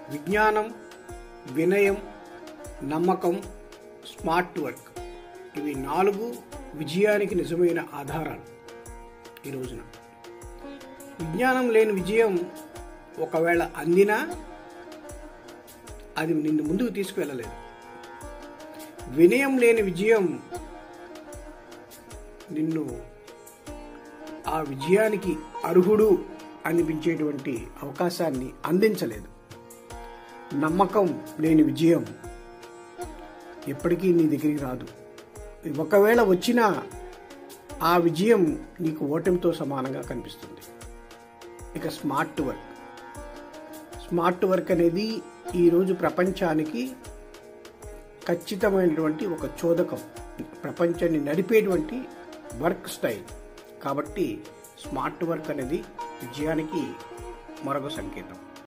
విజ్ఞానం వినయం నమ్మకం స్మార్ట్ వర్క్ ఇవి నాలుగు విజయానికి నిజమైన ఆధారాలు ఈ రోజున విజ్ఞానం లేని విజయం ఒకవేళ అందినా అది నిన్ను ముందుకు తీసుకువెళ్ళలేదు వినయం లేని విజయం నిన్ను ఆ విజయానికి అర్హుడు అనిపించేటువంటి అవకాశాన్ని అందించలేదు నమ్మకం లేని విజయం ఎప్పటికీ నీ దగ్గరికి రాదు ఒకవేళ వచ్చినా ఆ విజయం నీకు ఓటమితో సమానంగా కనిపిస్తుంది ఇక స్మార్ట్ వర్క్ స్మార్ట్ వర్క్ అనేది ఈరోజు ప్రపంచానికి ఖచ్చితమైనటువంటి ఒక చోదకం ప్రపంచాన్ని నడిపేటువంటి వర్క్ స్టైల్ కాబట్టి స్మార్ట్ వర్క్ అనేది విజయానికి మరొక సంకేతం